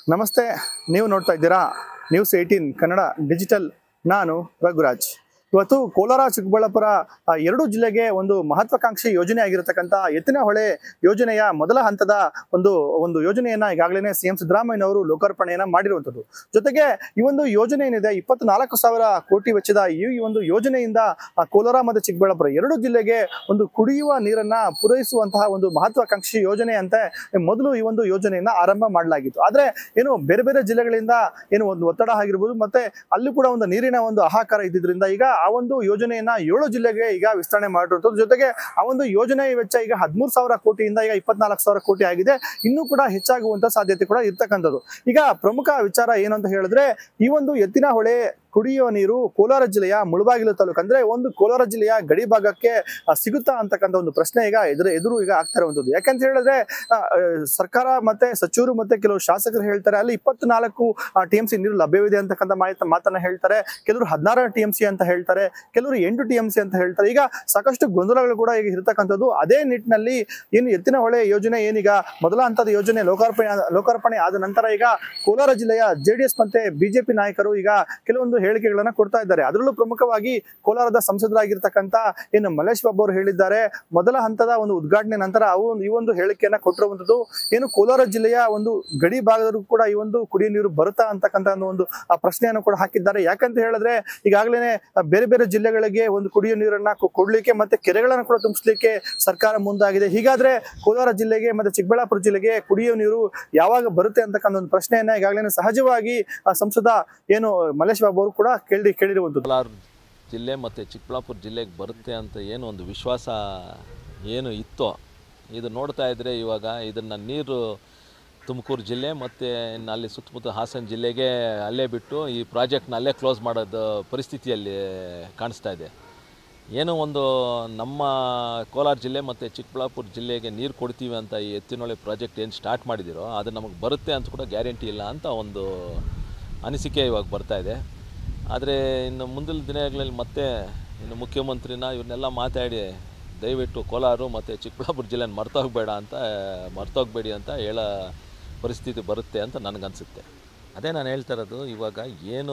ನಮಸ್ತೆ ನೀವು ನೋಡ್ತಾ ಇದ್ದೀರಾ ನ್ಯೂಸ್ ಏಯ್ಟೀನ್ ಕನ್ನಡ ಡಿಜಿಟಲ್ ನಾನು ರಘುರಾಜ್ ಇವತ್ತು ಕೋಲಾರ ಚಿಕ್ಕಬಳ್ಳಾಪುರ ಆ, ಎರಡು ಜಿಲ್ಲೆಗೆ ಒಂದು ಮಹತ್ವಾಕಾಂಕ್ಷಿ ಯೋಜನೆ ಆಗಿರತಕ್ಕಂಥ ಎತ್ತಿನಹೊಳೆ ಯೋಜನೆಯ ಮೊದಲ ಹಂತದ ಒಂದು ಒಂದು ಯೋಜನೆಯನ್ನ ಈಗಾಗಲೇ ಸಿಎಂ ಸಿದ್ದರಾಮಯ್ಯನವರು ಲೋಕಾರ್ಪಣೆಯನ್ನ ಮಾಡಿರುವಂಥದ್ದು ಜೊತೆಗೆ ಈ ಒಂದು ಯೋಜನೆ ಏನಿದೆ ಇಪ್ಪತ್ನಾಲ್ಕು ಸಾವಿರ ಕೋಟಿ ವೆಚ್ಚದ ಈ ಈ ಒಂದು ಯೋಜನೆಯಿಂದ ಆ, ಕೋಲಾರ ಮತ್ತು ಚಿಕ್ಕಬಳ್ಳಾಪುರ ಎರಡು ಜಿಲ್ಲೆಗೆ ಒಂದು ಕುಡಿಯುವ ನೀರನ್ನ ಪೂರೈಸುವಂತಹ ಒಂದು ಮಹತ್ವಾಕಾಂಕ್ಷಿ ಯೋಜನೆ ಅಂತ ಮೊದಲು ಈ ಒಂದು ಯೋಜನೆಯನ್ನ ಆರಂಭ ಮಾಡಲಾಗಿತ್ತು ಆದ್ರೆ ಏನು ಬೇರೆ ಬೇರೆ ಜಿಲ್ಲೆಗಳಿಂದ ಏನು ಒಂದು ಒತ್ತಡ ಆಗಿರ್ಬೋದು ಮತ್ತೆ ಅಲ್ಲಿ ಕೂಡ ಒಂದು ನೀರಿನ ಒಂದು ಹಾಹಾಕಾರ ಇದ್ದಿದ್ರಿಂದ ಈಗ ಆ ಒಂದು ಯೋಜನೆಯನ್ನ ಏಳು ಜಿಲ್ಲೆಗೆ ಈಗ ವಿಸ್ತರಣೆ ಮಾಡಿರುವಂಥದ್ದು ಜೊತೆಗೆ ಆ ಒಂದು ಯೋಜನೆ ವೆಚ್ಚ ಈಗ ಹದಿಮೂರು ಸಾವಿರ ಕೋಟಿಯಿಂದ ಈಗ ಇಪ್ಪತ್ನಾಲ್ಕು ಸಾವಿರ ಕೋಟಿ ಆಗಿದೆ ಇನ್ನೂ ಕೂಡ ಹೆಚ್ಚಾಗುವಂತ ಸಾಧ್ಯತೆ ಕೂಡ ಇರ್ತಕ್ಕಂಥದ್ದು ಈಗ ಪ್ರಮುಖ ವಿಚಾರ ಏನು ಅಂತ ಹೇಳಿದ್ರೆ ಈ ಒಂದು ಎತ್ತಿನ ಹೊಳೆ ಕುಡಿಯುವ ನೀರು ಕೋಲಾರ ಜಿಲ್ಲೆಯ ಮುಳಬಾಗಿಲು ತಾಲೂಕು ಅಂದ್ರೆ ಒಂದು ಕೋಲಾರ ಜಿಲ್ಲೆಯ ಗಡಿ ಭಾಗಕ್ಕೆ ಆ, ಸಿಗುತ್ತಾ ಅಂತಕ್ಕಂಥ ಒಂದು ಪ್ರಶ್ನೆ ಈಗ ಎದುರು ಎದುರು ಈಗ ಆಗ್ತಾ ಇರುವಂಥದ್ದು ಯಾಕಂತ ಹೇಳಿದ್ರೆ ಆ, ಆ, ಸರ್ಕಾರ ಮತ್ತೆ ಸಚಿವರು ಮತ್ತೆ ಕೆಲವು ಶಾಸಕರು ಹೇಳ್ತಾರೆ ಅಲ್ಲಿ ಇಪ್ಪತ್ನಾಲ್ಕು ಟಿ ಎಂ ಸಿ ನೀರು ಲಭ್ಯವಿದೆ ಅಂತಕ್ಕಂಥ ಮಾಹಿತಿ ಮಾತನ್ನ ಹೇಳ್ತಾರೆ ಕೆಲವರು ಹದಿನಾರು ಟಿ ಎಂ ಸಿ ಅಂತ ಹೇಳ್ತಾರೆ ಕೆಲವರು ಎಂಟು ಟಿ ಎಂ ಸಿ ಅಂತ ಹೇಳ್ತಾರೆ ಈಗ ಸಾಕಷ್ಟು ಗೊಂದಲಗಳು ಕೂಡ ಈಗ ಇರತಕ್ಕಂಥದ್ದು ಅದೇ ನಿಟ್ಟಿನಲ್ಲಿ ಏನು ಎತ್ತಿನ ಹೊಳೆ ಯೋಜನೆ ಏನೀಗ ಮೊದಲ ಹಂತದ ಯೋಜನೆ ಲೋಕಾರ್ಪಣೆ ಆದ- ಲೋಕಾರ್ಪಣೆ ಆದ ನಂತರ ಈಗ ಕೋಲಾರ ಜಿಲ್ಲೆಯ ಜೆಡಿಎಸ್ ಮತ್ತೆ ಬಿಜೆಪಿ ನಾಯಕರು ಈಗ ಕೆಲವೊಂದು ಹೇಳಿಕೆಗಳನ್ನ ಕೊಡ್ತಾ ಇದ್ದಾರೆ ಅದರಲ್ಲೂ ಪ್ರಮುಖವಾಗಿ ಕೋಲಾರದ ಸಂಸದರಾಗಿರ್ತಕ್ಕಂಥ ಏನು ಮಲ್ಲೇಶ್ ಬಾಬು ಅವರು ಹೇಳಿದ್ದಾರೆ ಮೊದಲ ಹಂತದ ಒಂದು ಉದ್ಘಾಟನೆ ನಂತರ ಅವು ಒಂದು- ಈ ಒಂದು ಹೇಳಿಕೆಯನ್ನ ಕೊಟ್ಟಿರುವಂತದ್ದು ಏನು ಕೋಲಾರ ಜಿಲ್ಲೆಯ ಒಂದು ಗಡಿ ಭಾಗದಲ್ಲೂ ಕೂಡ ಈ ಒಂದು ಕುಡಿಯುವ ನೀರು ಬರುತ್ತಾ ಅಂತಕ್ಕಂಥ ಒಂದು ಆ ಪ್ರಶ್ನೆಯನ್ನು ಕೂಡ ಹಾಕಿದ್ದಾರೆ ಯಾಕಂತ ಹೇಳಿದ್ರೆ ಈಗಾಗಲೇ ಬೇರೆ ಬೇರೆ ಜಿಲ್ಲೆಗಳಿಗೆ ಒಂದು ಕುಡಿಯುವ ನೀರನ್ನ ಕೊ- ಕೊಡ್ಲಿಕ್ಕೆ ಮತ್ತೆ ಕೆರೆಗಳನ್ನು ಕೂಡ ತುಂಬಿಸ್ಲಿಕ್ಕೆ ಸರ್ಕಾರ ಮುಂದಾಗಿದೆ ಹೀಗಾದ್ರೆ ಕೋಲಾರ ಜಿಲ್ಲೆಗೆ ಮತ್ತೆ ಚಿಕ್ಕಬಳ್ಳಾಪುರ ಜಿಲ್ಲೆಗೆ ಕುಡಿಯುವ ನೀರು ಯಾವಾಗ ಬರುತ್ತೆ ಅಂತಕ್ಕಂಥ ಒಂದು ಪ್ರಶ್ನೆಯನ್ನ ಈಗಾಗಲೇ ಸಹಜವಾಗಿ ಆ ಸಂಸದ ಏನು ಮಲ್ಲೇಶ್ ಬಾಬು ಅವರು ಕೂಡ ಕೇಳಿ ಕೇಳಿರುವಂತದ್ದು ಕೋಲಾರ ಜಿಲ್ಲೆ ಮತ್ತು ಚಿಕ್ಕಬಳ್ಳಾಪುರ ಜಿಲ್ಲೆಗೆ ಬರುತ್ತೆ ಅಂತ ಏನು ಒಂದು ವಿಶ್ವಾಸ ಏನು ಇತ್ತೋ ಇದು ನೋಡ್ತಾ ಇದ್ದರೆ ಇವಾಗ ಇದನ್ನು ನೀರು ತುಮಕೂರು ಜಿಲ್ಲೆ ಮತ್ತು ಇನ್ನು ಅಲ್ಲಿ ಸುತ್ತಮುತ್ತ ಹಾಸನ ಜಿಲ್ಲೆಗೆ ಅಲ್ಲೇ ಬಿಟ್ಟು ಈ ಪ್ರಾಜೆಕ್ಟ್ನ ಅಲ್ಲೇ ಕ್ಲೋಸ್ ಮಾಡೋದು ಪರಿಸ್ಥಿತಿಯಲ್ಲಿ ಕಾಣಿಸ್ತಾ ಇದೆ ಏನೋ ಒಂದು ನಮ್ಮ ಕೋಲಾರ ಜಿಲ್ಲೆ ಮತ್ತು ಚಿಕ್ಕಬಳ್ಳಾಪುರ ಜಿಲ್ಲೆಗೆ ನೀರು ಕೊಡ್ತೀವಿ ಅಂತ ಈ ಎತ್ತಿನೊಳೆ ಪ್ರಾಜೆಕ್ಟ್ ಏನು ಸ್ಟಾರ್ಟ್ ಮಾಡಿದಿರೋ ಅದು ನಮಗೆ ಬರುತ್ತೆ ಅಂತ ಕೂಡ ಗ್ಯಾರಂಟಿ ಇಲ್ಲ ಅಂತ ಒಂದು ಅನಿಸಿಕೆ ಇವಾಗ ಬರ್ತಾ ಇದೆ ಆದರೆ ಇನ್ನು ಮುಂದಿನ ದಿನಗಳಲ್ಲಿ ಮತ್ತೆ ಇನ್ನು ಮುಖ್ಯಮಂತ್ರಿನ ಇವ್ರನ್ನೆಲ್ಲ ಮಾತಾಡಿ ದಯವಿಟ್ಟು ಕೋಲಾರ ಮತ್ತು ಚಿಕ್ಕಬಳ್ಳಾಪುರ ಜಿಲ್ಲೆನ ಮರ್ತೋಗ್ಬೇಡ ಅಂತ ಮರ್ತೋಗ್ಬೇಡಿ ಅಂತ ಹೇಳೋ ಪರಿಸ್ಥಿತಿ ಬರುತ್ತೆ ಅಂತ ನನಗನ್ಸುತ್ತೆ ಅದೇ ನಾನು ಹೇಳ್ತಾ ಇರೋದು ಇವಾಗ ಏನು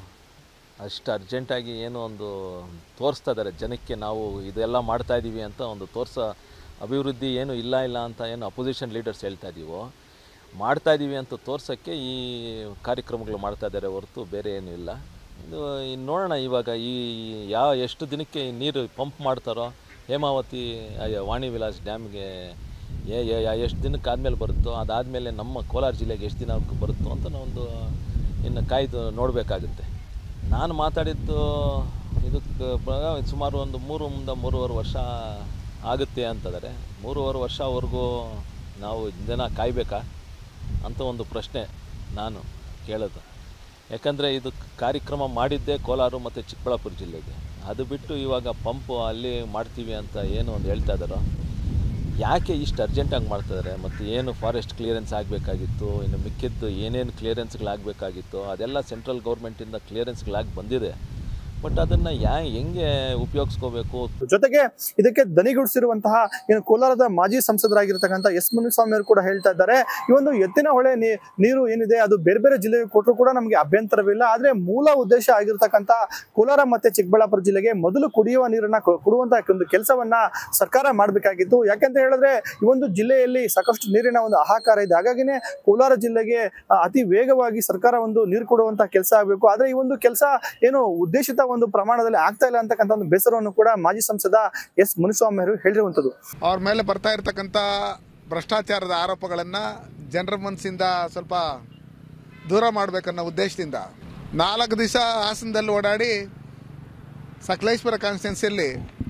ಅಷ್ಟು ಅರ್ಜೆಂಟಾಗಿ ಏನೋ ಒಂದು ತೋರಿಸ್ತಾ ಇದ್ದಾರೆ ಜನಕ್ಕೆ ನಾವು ಇದೆಲ್ಲ ಮಾಡ್ತಾ ಇದ್ದೀವಿ ಅಂತ ಒಂದು ತೋರಿಸೋ ಅಭಿವೃದ್ಧಿ ಏನು ಇಲ್ಲ ಇಲ್ಲ ಅಂತ ಏನು ಅಪೋಸಿಷನ್ ಲೀಡರ್ಸ್ ಹೇಳ್ತಾ ಇದ್ದೀವೋ ಮಾಡ್ತಾ ಇದ್ದೀವಿ ಅಂತ ತೋರ್ಸೋಕ್ಕೆ ಈ ಕಾರ್ಯಕ್ರಮಗಳು ಮಾಡ್ತಾ ಇದ್ದಾರೆ ಹೊರತು ಬೇರೆ ಏನೂ ಇಲ್ಲ ಇದು ಇನ್ನು ನೋಡೋಣ ಇವಾಗ ಈ ಯಾವ ಎಷ್ಟು ದಿನಕ್ಕೆ ಈ ನೀರು ಪಂಪ್ ಮಾಡ್ತಾರೋ ಹೇಮಾವತಿ ಅಯ್ಯ, ವಾಣಿ ವಿಲಾಸ್ ಡ್ಯಾಮ್ಗೆ ಎಷ್ಟು ದಿನಕ್ಕೆ ಆದಮೇಲೆ ಬರುತ್ತೋ ಅದಾದಮೇಲೆ ನಮ್ಮ ಕೋಲಾರ ಜಿಲ್ಲೆಗೆ ಎಷ್ಟು ದಿನ ಬರುತ್ತೋ ಅಂತ ಒಂದು ಇನ್ನು ಕಾಯ್ದು ನೋಡಬೇಕಾಗುತ್ತೆ ನಾನು ಮಾತಾಡಿದ್ದು ಇದಕ್ಕೆ ಬ- ಸುಮಾರು ಒಂದು ಮೂರು ಮುಂದೆ ಮೂರುವರೆ ವರ್ಷ ಆಗುತ್ತೆ ಅಂತಂದರೆ ಮೂರುವರೆ ವರ್ಷವರೆಗೂ ನಾವು ಜನ ಕಾಯಬೇಕಾ ಅಂತ ಒಂದು ಪ್ರಶ್ನೆ ನಾನು ಕೇಳೋದು ಯಾಕಂದರೆ ಇದು ಕಾರ್ಯಕ್ರಮ ಮಾಡಿದ್ದೇ ಕೋಲಾರ ಮತ್ತು ಚಿಕ್ಕಬಳ್ಳಾಪುರ ಜಿಲ್ಲೆಗೆ ಅದು ಬಿಟ್ಟು ಇವಾಗ ಪಂಪು ಅಲ್ಲಿ ಮಾಡ್ತೀವಿ ಅಂತ ಏನು ಒಂದು ಹೇಳ್ತಾ ಇದ್ದಾರೋ ಯಾಕೆ ಇಷ್ಟು ಅರ್ಜೆಂಟಾಗಿ ಮಾಡ್ತಿದ್ದಾರೆ ಮತ್ತು ಏನು ಫಾರೆಸ್ಟ್ ಕ್ಲಿಯರೆನ್ಸ್ ಆಗಬೇಕಾಗಿತ್ತು ಇನ್ನು ಮಿಕ್ಕಿದ್ದು ಏನೇನು ಕ್ಲಿಯರೆನ್ಸ್ಗಳಾಗಬೇಕಾಗಿತ್ತು ಅದೆಲ್ಲ ಸೆಂಟ್ರಲ್ ಗೌರ್ಮೆಂಟಿಂದ ಕ್ಲಿಯರೆನ್ಸ್ಗಳಾಗಿ ಬಂದಿದೆ ಬಟ್ ಅದನ್ನು ಯಾ ಹೆಂಗೆ ಉಪಯೋಗಿಸ್ಕೋಬೇಕು ಜೊತೆಗೆ ಇದಕ್ಕೆ ದನಿಗೂಡಿಸಿರುವಂತಹ ಏನು ಕೋಲಾರದ ಮಾಜಿ ಸಂಸದರಾಗಿರ್ತಕ್ಕಂಥ ಎಸ್ ಮುನಿಸ್ವಾಮಿ ಅವರು ಕೂಡ ಹೇಳ್ತಾ ಇದ್ದಾರೆ ಈ ಒಂದು ಎತ್ತಿನ ಹೊಳೆ ನೀ- ನೀರು ಏನಿದೆ ಅದು ಬೇರೆ ಬೇರೆ ಜಿಲ್ಲೆಗೆ ಕೊಟ್ಟರು ಕೂಡ ನಮಗೆ ಅಭ್ಯಂತರವಿಲ್ಲ ಆದ್ರೆ ಮೂಲ ಉದ್ದೇಶ ಆಗಿರ್ತಕ್ಕಂಥ ಕೋಲಾರ ಮತ್ತೆ ಚಿಕ್ಕಬಳ್ಳಾಪುರ ಜಿಲ್ಲೆಗೆ ಮೊದಲು ಕುಡಿಯುವ ನೀರನ್ನ ಕೊ- ಕೊಡುವಂತ ಒಂದು ಕೆಲಸವನ್ನ ಸರ್ಕಾರ ಮಾಡಬೇಕಾಗಿತ್ತು ಯಾಕೆಂತ ಹೇಳಿದ್ರೆ ಈ ಒಂದು ಜಿಲ್ಲೆಯಲ್ಲಿ ಸಾಕಷ್ಟು ನೀರಿನ ಒಂದು ಹಾಹಾಕಾರ ಇದೆ ಹಾಗಾಗಿನೇ ಕೋಲಾರ ಜಿಲ್ಲೆಗೆ ಆ, ಅತಿ ವೇಗವಾಗಿ ಸರ್ಕಾರ ಒಂದು ನೀರು ಕೊಡುವಂತ ಕೆಲಸ ಆಗಬೇಕು ಆದ್ರೆ ಈ ಒಂದು ಕೆಲಸ ಏನು ಉದ್ದೇಶಿತ ಒಂದು ಪ್ರಮಾಣದಲ್ಲಿ ಆಗ್ತಾ ಇಲ್ಲ ಅಂತಕ್ಕಂಥ ಒಂದು ಬೇಸರವನ್ನು ಕೂಡ ಮಾಜಿ ಸಂಸದ ಎಸ್ ಮುನಿಸ್ವಾಮಿ ಅವರು ಹೇಳಿರುವಂತದ್ದು ಅವ್ರ ಮೇಲೆ ಬರ್ತಾ ಇರತಕ್ಕಂಥ ಭ್ರಷ್ಟಾಚಾರದ ಆರೋಪಗಳನ್ನು ಜನರ ಮನಸ್ಸಿಂದ ಸ್ವಲ್ಪ ದೂರ ಮಾಡಬೇಕನ್ನೋ ಉದ್ದೇಶದಿಂದ ನಾಲ್ಕು ದಿವಸ ಹಾಸನದಲ್ಲಿ ಓಡಾಡಿ ಸಕಲೇಶ್ವರ ಕಾನ್ಸ್ಟಿಟ್ಯೂನ್ಸಿಯಲ್ಲಿ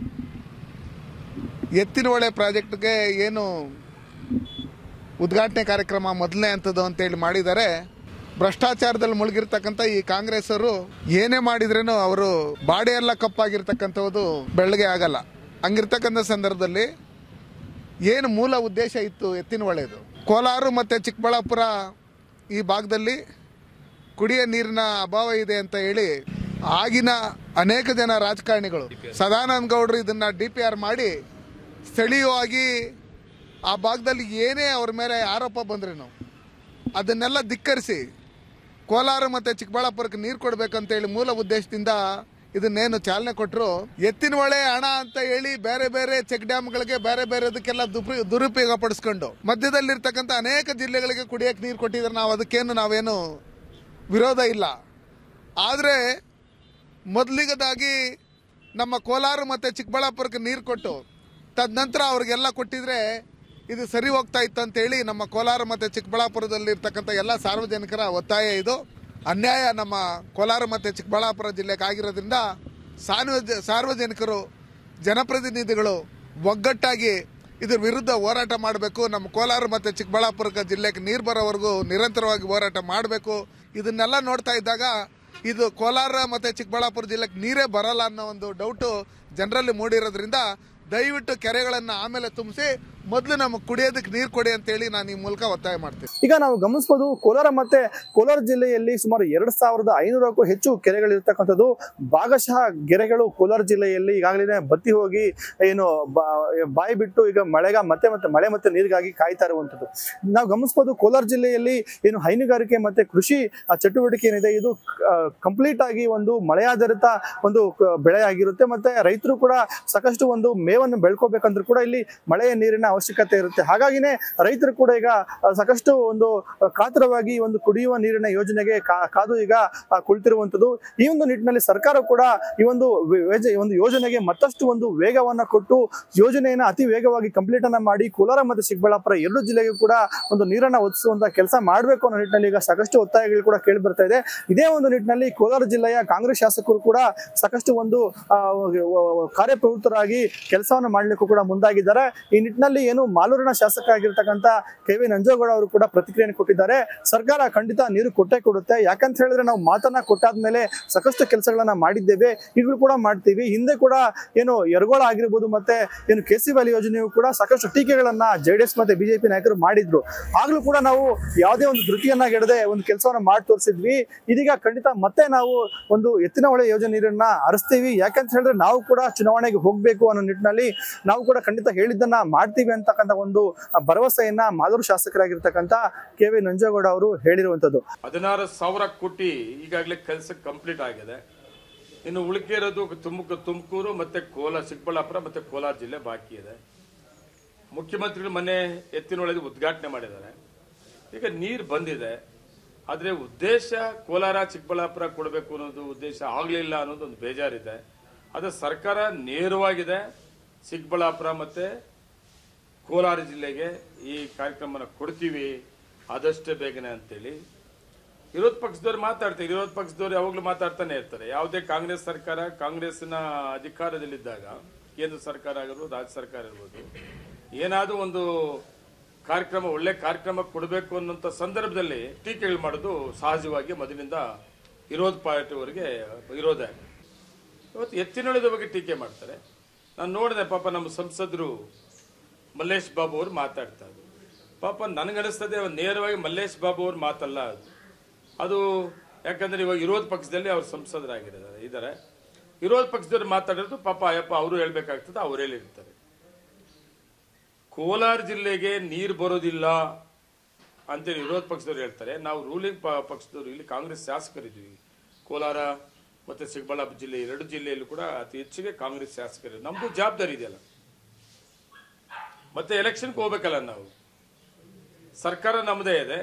ಎತ್ತಿನಹೊಳೆ ಪ್ರಾಜೆಕ್ಟ್ಗೆ ಏನು ಉದ್ಘಾಟನೆ ಕಾರ್ಯಕ್ರಮ ಮೊದಲನೇ ಹಂತದ್ದು ಅಂತೇಳಿ ಮಾಡಿದ್ದಾರೆ ಭ್ರಷ್ಟಾಚಾರದಲ್ಲಿ ಮುಳುಗಿರ್ತಕ್ಕಂಥ ಈ ಕಾಂಗ್ರೆಸ್ ಅವರು ಏನೇ ಮಾಡಿದ್ರೇನು ಅವರು ಬಾಡಿ ಎಲ್ಲ ಕಪ್ಪಾಗಿರ್ತಕ್ಕಂಥದ್ದು ಬೆಳ್ಳಗೆ ಆಗಲ್ಲ ಹಂಗಿರ್ತಕ್ಕಂಥ ಸಂದರ್ಭದಲ್ಲಿ ಏನು ಮೂಲ ಉದ್ದೇಶ ಇತ್ತು ಎತ್ತಿನ ಒಳ್ಳೆಯದು ಕೋಲಾರ ಮತ್ತು ಚಿಕ್ಕಬಳ್ಳಾಪುರ ಈ ಭಾಗದಲ್ಲಿ ಕುಡಿಯ ನೀರಿನ ಅಭಾವ ಇದೆ ಅಂತ ಹೇಳಿ ಆಗಿನ ಅನೇಕ ಜನ ರಾಜಕಾರಣಿಗಳು ಸದಾನಂದ ಗೌಡರು ಇದನ್ನ ಡಿ ಪಿ ಆರ್ ಮಾಡಿ ಸ್ಥಳೀಯವಾಗಿ ಆ ಭಾಗದಲ್ಲಿ ಏನೇ ಅವ್ರ ಮೇಲೆ ಆರೋಪ ಬಂದ್ರೇನು ಅದನ್ನೆಲ್ಲ ಧಿಕ್ಕರಿಸಿ ಕೋಲಾರ ಮತ್ತು ಚಿಕ್ಕಬಳ್ಳಾಪುರಕ್ಕೆ ನೀರು ಕೊಡಬೇಕಂತೇಳಿ ಮೂಲ ಉದ್ದೇಶದಿಂದ ಇದನ್ನೇನು ಚಾಲನೆ ಕೊಟ್ಟರು ಎತ್ತಿನ ಹೊಳೆ ಹಣ ಅಂತ ಹೇಳಿ ಬೇರೆ ಬೇರೆ ಚೆಕ್ ಡ್ಯಾಮ್ಗಳಿಗೆ ಬೇರೆ ಬೇರೆದಕ್ಕೆಲ್ಲ ದುಪಿ- ದುರುಪಯೋಗ ಪಡಿಸ್ಕೊಂಡು ಮಧ್ಯದಲ್ಲಿರ್ತಕ್ಕಂಥ ಅನೇಕ ಜಿಲ್ಲೆಗಳಿಗೆ ಕುಡಿಯಕ್ಕೆ ನೀರು ಕೊಟ್ಟಿದ್ದಾರೆ ನಾವು ಅದಕ್ಕೇನು ನಾವೇನು ವಿರೋಧ ಇಲ್ಲ ಆದರೆ ಮೊದಲಿಗದಾಗಿ ನಮ್ಮ ಕೋಲಾರ ಮತ್ತು ಚಿಕ್ಕಬಳ್ಳಾಪುರಕ್ಕೆ ನೀರು ಕೊಟ್ಟು ತದನಂತರ ಅವ್ರಿಗೆಲ್ಲ ಕೊಟ್ಟಿದ್ರೆ ಇದು ಸರಿ ಹೋಗ್ತಾ ಇತ್ತು ಅಂತೇಳಿ ನಮ್ಮ ಕೋಲಾರ ಮತ್ತು ಚಿಕ್ಕಬಳ್ಳಾಪುರದಲ್ಲಿರ್ತಕ್ಕಂಥ ಎಲ್ಲ ಸಾರ್ವಜನಿಕರ ಒತ್ತಾಯ ಇದು ಅನ್ಯಾಯ ನಮ್ಮ ಕೋಲಾರ ಮತ್ತು ಚಿಕ್ಕಬಳ್ಳಾಪುರ ಜಿಲ್ಲೆಗೆ ಆಗಿರೋದ್ರಿಂದ ಸಾರ್ವಜ ಸಾರ್ವಜನಿಕರು ಜನಪ್ರತಿನಿಧಿಗಳು ಒಗ್ಗಟ್ಟಾಗಿ ಇದ್ರ ವಿರುದ್ಧ ಹೋರಾಟ ಮಾಡಬೇಕು ನಮ್ಮ ಕೋಲಾರ ಮತ್ತು ಚಿಕ್ಕಬಳ್ಳಾಪುರ ಜಿಲ್ಲೆಗೆ ನೀರು ಬರೋವರೆಗೂ ನಿರಂತರವಾಗಿ ಹೋರಾಟ ಮಾಡಬೇಕು ಇದನ್ನೆಲ್ಲ ನೋಡ್ತಾ ಇದ್ದಾಗ ಇದು ಕೋಲಾರ ಮತ್ತು ಚಿಕ್ಕಬಳ್ಳಾಪುರ ಜಿಲ್ಲೆಗೆ ನೀರೇ ಬರಲ್ಲ ಅನ್ನೋ ಒಂದು ಡೌಟು ಜನರಲ್ಲಿ ಮೂಡಿರೋದ್ರಿಂದ ದಯವಿಟ್ಟು ಕೆರೆಗಳನ್ನು ಆಮೇಲೆ ತುಂಬಿಸಿ ಮೊದಲು ನಮಗೆ ಕುಡಿಯೋದಕ್ಕೆ ನೀರು ಕೊಡಿ ಅಂತೇಳಿ ನಾನು ಈ ಮೂಲಕ ಒತ್ತಾಯ ಮಾಡ್ತೀನಿ ಈಗ ನಾವು ಗಮನಿಸಬಹುದು ಕೋಲಾರ ಮತ್ತೆ ಕೋಲಾರ ಜಿಲ್ಲೆಯಲ್ಲಿ ಸುಮಾರು ಎರಡ್ ಸಾವಿರದ ಐನೂರಕ್ಕೂ ಹೆಚ್ಚು ಕೆರೆಗಳಿರ್ತಕ್ಕಂಥದ್ದು ಭಾಗಶಃ ಕೆರೆಗಳು ಕೋಲಾರ ಜಿಲ್ಲೆಯಲ್ಲಿ ಈಗಾಗಲೇ ಬತ್ತಿ ಹೋಗಿ ಏನು ಬಾ- ಬಾಯಿ ಬಿಟ್ಟು ಈಗ ಮಳೆಗ ಮತ್ತೆ ಮತ್ತೆ ಮಳೆ ಮತ್ತೆ ನೀರಿಗಾಗಿ ಕಾಯ್ತಾ ಇರುವಂಥದ್ದು ನಾವು ಗಮನಿಸಬಹುದು ಕೋಲಾರ ಜಿಲ್ಲೆಯಲ್ಲಿ ಏನು ಹೈನುಗಾರಿಕೆ ಮತ್ತೆ ಕೃಷಿ ಆ ಚಟುವಟಿಕೆ ಏನಿದೆ ಇದು ಕಂಪ್ಲೀಟ್ ಆಗಿ ಒಂದು ಮಳೆಯಾಧಾರಿತ ಒಂದು ಕ- ಬೆಳೆ ಆಗಿರುತ್ತೆ ಮತ್ತೆ ರೈತರು ಕೂಡ ಸಾಕಷ್ಟು ಒಂದು ಮೇವನ್ನು ಬೆಳ್ಕೋಬೇಕಂದ್ರೂ ಕೂಡ ಇಲ್ಲಿ ಮಳೆಯ ನೀರಿನ ಅವಶ್ಯಕತೆ ಇರುತ್ತೆ ಹಾಗಾಗಿನೇ ರೈತರು ಕೂಡ ಈಗ ಆ, ಸಾಕಷ್ಟು ಒಂದು ಆ, ಕಾತರವಾಗಿ ಒಂದು ಕುಡಿಯುವ ನೀರಿನ ಯೋಜನೆಗೆ ಕಾ- ಕಾದು ಈಗ ಆ, ಕುಳಿತಿರುವಂತದ್ದು ಈ ಒಂದು ನಿಟ್ಟಿನಲ್ಲಿ ಸರ್ಕಾರ ಕೂಡ ಈ ಒಂದು ವೆ- ವೇಜ- ಒಂದು ಯೋಜನೆಗೆ ಮತ್ತಷ್ಟು ಒಂದು ವೇಗವನ್ನ ಕೊಟ್ಟು ಯೋಜನೆಯನ್ನ ಅತಿ ವೇಗವಾಗಿ ಕಂಪ್ಲೀಟ್ ಅನ್ನ ಮಾಡಿ ಕೋಲಾರ ಮತ್ತು ಚಿಕ್ಕಬಳ್ಳಾಪುರ ಎರಡು ಜಿಲ್ಲೆಗೂ ಕೂಡ ಒಂದು ನೀರನ್ನ ಒದಗಿಸುವಂತ ಕೆಲಸ ಮಾಡಬೇಕು ಅನ್ನೋ ನಿಟ್ಟಿನಲ್ಲಿ ಈಗ ಸಾಕಷ್ಟು ಒತ್ತಾಯಗಳು ಕೂಡ ಕೇಳಿ ಬರ್ತಾ ಇದೆ ಇದೇ ಒಂದು ನಿಟ್ಟಿನಲ್ಲಿ ಕೋಲಾರ ಜಿಲ್ಲೆಯ ಕಾಂಗ್ರೆಸ್ ಶಾಸಕರು ಕೂಡ ಸಾಕಷ್ಟು ಒಂದು ಆ, ಕಾರ್ಯಪ್ರವೃತ್ತರಾಗಿ ಕೆಲಸವನ್ನು ಮಾಡಲಿಕ್ಕೂ ಕೂಡ ಮುಂದಾಗಿದ್ದಾರೆ ಈ ನಿಟ್ಟಿನಲ್ಲಿ ಏನು ಮಾಲೂರಿನ ಶಾಸಕ ಆಗಿರ್ತಕ್ಕಂಥ ಕೆ ವಿ ನಂಜೇಗೌಡ ಅವರು ಕೂಡ ಪ್ರತಿಕ್ರಿಯೆಯನ್ನು ಕೊಟ್ಟಿದ್ದಾರೆ ಸರ್ಕಾರ ಖಂಡಿತ ನೀರು ಕೊಟ್ಟೇ ಕೊಡುತ್ತೆ ಯಾಕಂತ ಹೇಳಿದ್ರೆ ನಾವು ಮಾತನ್ನ ಕೊಟ್ಟಾದ್ಮೇಲೆ ಸಾಕಷ್ಟು ಕೆಲಸಗಳನ್ನ ಮಾಡಿದ್ದೇವೆ ಈಗಲೂ ಕೂಡ ಮಾಡ್ತೀವಿ ಹಿಂದೆ ಕೂಡ ಏನು ಯರಗೋಳ ಆಗಿರ್ಬೋದು ಮತ್ತೆ ಏನು ಕೆ ಸಿ ವ್ಯಾಲಿ ಯೋಜನೆಯು ಕೂಡ ಸಾಕಷ್ಟು ಟೀಕೆಗಳನ್ನ ಜೆ ಡಿ ಎಸ್ ಮತ್ತೆ ಬಿಜೆಪಿ ನಾಯಕರು ಮಾಡಿದ್ರು ಆಗ್ಲೂ ಕೂಡ ನಾವು ಯಾವುದೇ ಒಂದು ಧೃತಿಯನ್ನ ಗೆಡದೆ ಒಂದು ಕೆಲಸವನ್ನ ಮಾಡಿ ತೋರಿಸಿದ್ವಿ ಇದೀಗ ಖಂಡಿತ ಮತ್ತೆ ನಾವು ಒಂದು ಎತ್ತಿನ ಹೊಳೆ ಯೋಜನೆ ನೀರನ್ನ ಹರಿಸ್ತೀವಿ ಯಾಕಂತ ಹೇಳಿದ್ರೆ ನಾವು ಕೂಡ ಚುನಾವಣೆಗೆ ಹೋಗ್ಬೇಕು ಅನ್ನೋ ನಿಟ್ಟಿನಲ್ಲಿ ನಾವು ಕೂಡ ಖಂಡಿತ ಹೇಳಿದ್ದನ್ನ ಮಾಡ್ತೀವಿ ಅಂತಕ್ಕಂಥ ಒಂದು ಭರವಸೆಯನ್ನ ಮಾಲೂರು ಶಾಸಕರಾಗಿರ್ತಕ್ಕಂಥ ಕೆ ವಿ ನಂಜೇಗೌಡ ಅವರು ಹೇಳಿರುವಂತದ್ದು ಹದಿನಾರು ಸಾವಿರ ಕೋಟಿ ಈಗಾಗಲೇ ಕೆಲಸ ಕಂಪ್ಲೀಟ್ ಆಗಿದೆ ಇನ್ನು ಉಳಿಕೆ ಇರೋದು ತುಮಕ ತುಮಕೂರು ಮತ್ತೆ ಕೋಲಾರ ಚಿಕ್ಕಬಳ್ಳಾಪುರ ಮತ್ತೆ ಕೋಲಾರ ಜಿಲ್ಲೆ ಬಾಕಿ ಇದೆ ಮುಖ್ಯಮಂತ್ರಿಗಳು ಮೊನ್ನೆ ಎತ್ತಿನೊಳಗೆ ಉದ್ಘಾಟನೆ ಮಾಡಿದ್ದಾರೆ ಈಗ ನೀರು ಬಂದಿದೆ ಆದರೆ ಉದ್ದೇಶ ಕೋಲಾರ ಚಿಕ್ಕಬಳ್ಳಾಪುರ ಕೊಡಬೇಕು ಅನ್ನೋದು ಉದ್ದೇಶ ಆಗಲಿಲ್ಲ ಅನ್ನೋದು ಒಂದು ಬೇಜಾರಿದೆ ಅದು ಸರ್ಕಾರ ನೇರವಾಗಿದೆ ಚಿಕ್ಕಬಳ್ಳಾಪುರ ಮತ್ತೆ ಕೋಲಾರ ಜಿಲ್ಲೆಗೆ ಈ ಕಾರ್ಯಕ್ರಮನ ಕೊಡ್ತೀವಿ ಆದಷ್ಟು ಬೇಗನೆ ಅಂತೇಳಿ ವಿರೋಧ ಪಕ್ಷದವ್ರು ಮಾತಾಡ್ತಾರೆ ವಿರೋಧ ಪಕ್ಷದವ್ರು ಯಾವಾಗಲೂ ಮಾತಾಡ್ತಾನೆ ಇರ್ತಾರೆ ಯಾವುದೇ ಕಾಂಗ್ರೆಸ್ ಸರ್ಕಾರ ಕಾಂಗ್ರೆಸ್ನ ಅಧಿಕಾರದಲ್ಲಿದ್ದಾಗ ಕೇಂದ್ರ ಸರ್ಕಾರ ಆಗಿರ್ಬೋದು ರಾಜ್ಯ ಸರ್ಕಾರ ಇರ್ಬೋದು ಏನಾದರೂ ಒಂದು ಕಾರ್ಯಕ್ರಮ ಒಳ್ಳೆ ಕಾರ್ಯಕ್ರಮ ಕೊಡಬೇಕು ಅನ್ನೋಂಥ ಸಂದರ್ಭದಲ್ಲಿ ಟೀಕೆಗಳು ಮಾಡೋದು ಸಹಜವಾಗಿ ಮೊದಲಿನಿಂದ ವಿರೋಧ ಪಾರ್ಟಿಯವರಿಗೆ ವಿರೋಧ ಇವತ್ತು ಎತ್ತಿನೊಳದ ಬಗ್ಗೆ ಟೀಕೆ ಮಾಡ್ತಾರೆ ನಾನು ನೋಡಿದೆ ಪಾಪ ನಮ್ಮ ಸಂಸದರು ಮಲ್ಲೇಶ್ ಬಾಬು ಅವರು ಮಾತಾಡ್ತಾ ಇದ್ರು ಪಾಪ ನನಗನಿಸ್ತದೆ ನೇರವಾಗಿ ಮಲ್ಲೇಶ್ ಬಾಬು ಅವ್ರ ಮಾತಲ್ಲ ಅದು ಅದು ಯಾಕಂದ್ರೆ ಇವಾಗ ವಿರೋಧ ಪಕ್ಷದಲ್ಲಿ ಅವ್ರು ಸಂಸದರಾಗಿದ್ದಾರೆ ಇದ್ದಾರೆ ವಿರೋಧ ಪಕ್ಷದವ್ರು ಮಾತಾಡೋದು ಪಾಪ ಅಯ್ಯಪ್ಪ ಅವರು ಹೇಳ್ಬೇಕಾಗ್ತದೆ ಅವ್ರು ಹೇಳಿರ್ತಾರೆ ಕೋಲಾರ ಜಿಲ್ಲೆಗೆ ನೀರು ಬರೋದಿಲ್ಲ ಅಂತೇಳಿ ವಿರೋಧ ಪಕ್ಷದವ್ರು ಹೇಳ್ತಾರೆ ನಾವು ರೂಲಿಂಗ್ ಪಕ್ಷದವರು ಇಲ್ಲಿ ಕಾಂಗ್ರೆಸ್ ಶಾಸಕರಿದ್ದೀವಿ ಕೋಲಾರ ಮತ್ತೆ ಚಿಕ್ಕಬಳ್ಳಾಪುರ ಜಿಲ್ಲೆ ಎರಡು ಜಿಲ್ಲೆಯಲ್ಲೂ ಕೂಡ ಅತಿ ಹೆಚ್ಚಿಗೆ ಕಾಂಗ್ರೆಸ್ ಶಾಸಕರು ನಮಗೂ ಜವಾಬ್ದಾರಿ ಇದೆಯಲ್ಲ ಮತ್ತೆ ಎಲೆಕ್ಷನ್ಗೆ ಹೋಗ್ಬೇಕಲ್ಲ ನಾವು ಸರ್ಕಾರ ನಮ್ಮದೇ ಇದೆ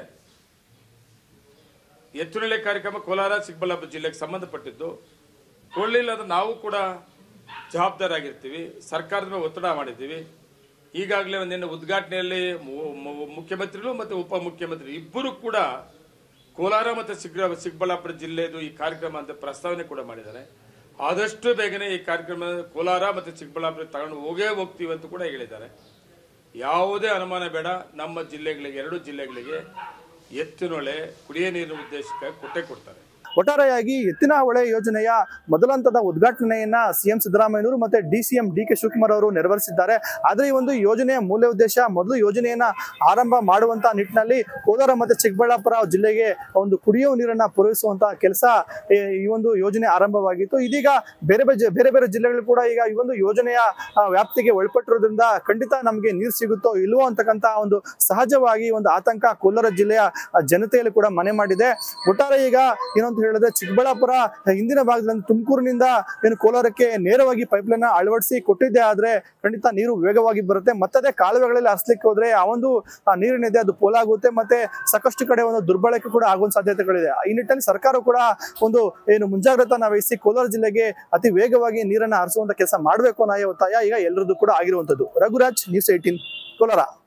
ಎತ್ತುನಳ್ಳಿ ಕಾರ್ಯಕ್ರಮ ಕೋಲಾರ ಚಿಕ್ಕಬಳ್ಳಾಪುರ ಜಿಲ್ಲೆಗೆ ಸಂಬಂಧಪಟ್ಟಿದ್ದು ಕೊಡಲಿಲ್ಲ ಅಂದ್ರೆ ನಾವು ಕೂಡ ಜವಾಬ್ದಾರಾಗಿರ್ತೀವಿ ಸರ್ಕಾರದ ಮೇಲೆ ಒತ್ತಡ ಮಾಡಿದ್ದೀವಿ ಈಗಾಗಲೇ ಒಂದಿನ ಉದ್ಘಾಟನೆಯಲ್ಲಿ ಮು- ಮು- ಮುಖ್ಯಮಂತ್ರಿಗಳು ಮತ್ತು ಉಪಮುಖ್ಯಮಂತ್ರಿ ಇಬ್ಬರು ಕೂಡ ಕೋಲಾರ ಮತ್ತು ಚಿಕ್ಕ ಚಿಕ್ಕಬಳ್ಳಾಪುರ ಜಿಲ್ಲೆದು ಈ ಕಾರ್ಯಕ್ರಮ ಅಂತ ಪ್ರಸ್ತಾವನೆ ಕೂಡ ಮಾಡಿದ್ದಾರೆ ಆದಷ್ಟು ಬೇಗನೆ ಈ ಕಾರ್ಯಕ್ರಮ ಕೋಲಾರ ಮತ್ತು ಚಿಕ್ಕಬಳ್ಳಾಪುರ ತಗೊಂಡು ಹೋಗೇ ಹೋಗ್ತೀವಿ ಅಂತ ಕೂಡ ಹೇಳಿದ್ದಾರೆ ಯಾವುದೇ ಅನುಮಾನ ಬೇಡ ನಮ್ಮ ಜಿಲ್ಲೆಗಳಿಗೆ ಎರಡು ಜಿಲ್ಲೆಗಳಿಗೆ ಎತ್ತಿನೊಳೆ ಕುಡಿಯ ನೀರಿನ ಉದ್ದೇಶಕ್ಕೆ ಕೊಟ್ಟೆ ಕೊಡ್ತಾರೆ ಒಟ್ಟಾರೆಯಾಗಿ ಎತ್ತಿನ ಹೊಳೆ ಯೋಜನೆಯ ಮೊದಲ ಹಂತದ ಉದ್ಘಾಟನೆಯನ್ನ ಸಿಎಂ ಸಿದ್ದರಾಮಯ್ಯನವರು ಮತ್ತೆ D C M D K Shivakumar ಅವರು ನೆರವೇರಿಸಿದ್ದಾರೆ ಆದ್ರೆ ಈ ಒಂದು ಯೋಜನೆಯ ಮೂಲ ಉದ್ದೇಶ ಮೊದಲು ಯೋಜನೆಯನ್ನ ಆರಂಭ ಮಾಡುವಂತ ನಿಟ್ಟಿನಲ್ಲಿ ಕೋಲಾರ ಮತ್ತೆ ಚಿಕ್ಕಬಳ್ಳಾಪುರ ಜಿಲ್ಲೆಗೆ ಒಂದು ಕುಡಿಯುವ ನೀರನ್ನ ಪೂರೈಸುವಂತ ಕೆಲಸ ಈ ಒಂದು ಯೋಜನೆ ಆರಂಭವಾಗಿತ್ತು ಇದೀಗ ಬೇರೆ ಬೇರೆ ಜ- ಬೇರೆ ಬೇರೆ ಜಿಲ್ಲೆಗಳು ಕೂಡ ಈಗ ಈ ಒಂದು ಯೋಜನೆಯ ಆ, ವ್ಯಾಪ್ತಿಗೆ ಒಳಪಟ್ಟಿರೋದ್ರಿಂದ ಖಂಡಿತ ನಮಗೆ ನೀರು ಸಿಗುತ್ತೋ ಇಲ್ವೋ ಅಂತಕ್ಕಂತ ಒಂದು ಸಹಜವಾಗಿ ಒಂದು ಆತಂಕ ಕೋಲಾರ ಜಿಲ್ಲೆಯ ಆ, ಜನತೆಯಲ್ಲಿ ಕೂಡ ಮನೆ ಮಾಡಿದೆ ಒಟ್ಟಾರೆ ಈಗ ಏನಂತ ಹೇಳಿದ್ರೆ ಚಿಕ್ಕಬಳ್ಳಾಪುರ ಹಿಂದಿನ ಭಾಗದಲ್ಲಿ ತುಮಕೂರಿನಿಂದ ಏನು ಕೋಲಾರಕ್ಕೆ ನೇರವಾಗಿ ಪೈಪ್ಲೈನ್ ಅಳವಡಿಸಿ ಕೊಟ್ಟಿದ್ದೆ ಆದ್ರೆ ಖಂಡಿತ ನೀರು ವೇಗವಾಗಿ ಬರುತ್ತೆ ಮತ್ತದೇ ಕಾಲುವೆಗಳಲ್ಲಿ ಹರಿಸ್ಲಿಕ್ಕೆ ಹೋದ್ರೆ ಆ ಒಂದು ಆ ನೀರಿನಿದೆ ಅದು ಪೋಲಾಗುತ್ತೆ ಮತ್ತೆ ಸಾಕಷ್ಟು ಕಡೆ ಒಂದು ದುರ್ಬಳಕೆ ಕೂಡ ಆಗುವ ಸಾಧ್ಯತೆಗಳಿದೆ ಈ ನಿಟ್ಟಿನಲ್ಲಿ ಸರ್ಕಾರ ಕೂಡ ಒಂದು ಏನು ಮುಂಜಾಗ್ರತಾ ವಹಿಸಿ ಕೋಲಾರ ಜಿಲ್ಲೆಗೆ ಅತಿ ವೇಗವಾಗಿ ನೀರನ್ನ ಹರಿಸುವಂತ ಕೆಲಸ ಮಾಡಬೇಕು ಅನ್ನೋ ಒತ್ತಾಯ ಈಗ ಎಲ್ಲರದ್ದು ಕೂಡ ಆಗಿರುವಂತದ್ದು ರಘುರಾಜ್ ನ್ಯೂಸ್ ಏಟೀನ್ ಕೋಲಾರ